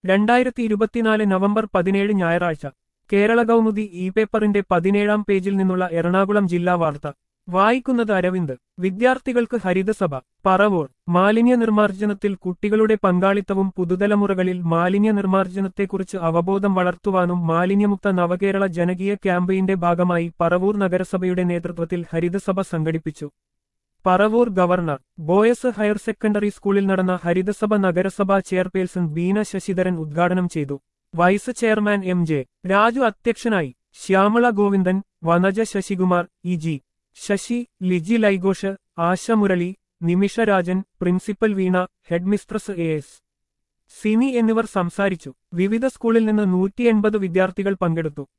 രണ്ടായിരത്തി ഇരുപത്തിനാല് നവംബർ പതിനേഴ് ഞായറാഴ്ച കേരള കൗമുദി ഇ പേപ്പറിന്റെ പതിനേഴാം പേജിൽ നിന്നുള്ള എറണാകുളം ജില്ലാ വാർത്ത വായിക്കുന്നത് അരവിന്ദ് വിദ്യാർത്ഥികൾക്ക് ഹരിതസഭ പറവൂർ മാലിന്യ നിർമ്മാർജ്ജനത്തിൽ കുട്ടികളുടെ പങ്കാളിത്തവും പുതുതലമുറകളിൽ മാലിന്യ നിർമ്മാർജ്ജനത്തെക്കുറിച്ച് അവബോധം വളർത്തുവാനും മാലിന്യമുക്ത നവകേരള ജനകീയ ക്യാമ്പയിന്റെ ഭാഗമായി പറവൂർ നഗരസഭയുടെ നേതൃത്വത്തിൽ ഹരിതസഭ സംഘടിപ്പിച്ചു Paravur governor boys higher secondary സ്കൂളിൽ നടന്ന ഹരിതസഭ നഗരസഭാ ചെയർപേഴ്സൺ ബീന ശശിധരൻ ഉദ്ഘാടനം ചെയ്തു vice chairman M J Raju അധ്യക്ഷനായി Shyamala Govindan Vanaja Sasikumar E G Sasi Liji Laighosh Asha Murali Nimisha Rajan principal Veena headmistress A S Sini എന്നിവർ സംസാരിച്ചു വിവിധ സ്കൂളിൽ നിന്ന് നൂറ്റി എൺപത് വിദ്യാർത്ഥികൾ പങ്കെടുത്തു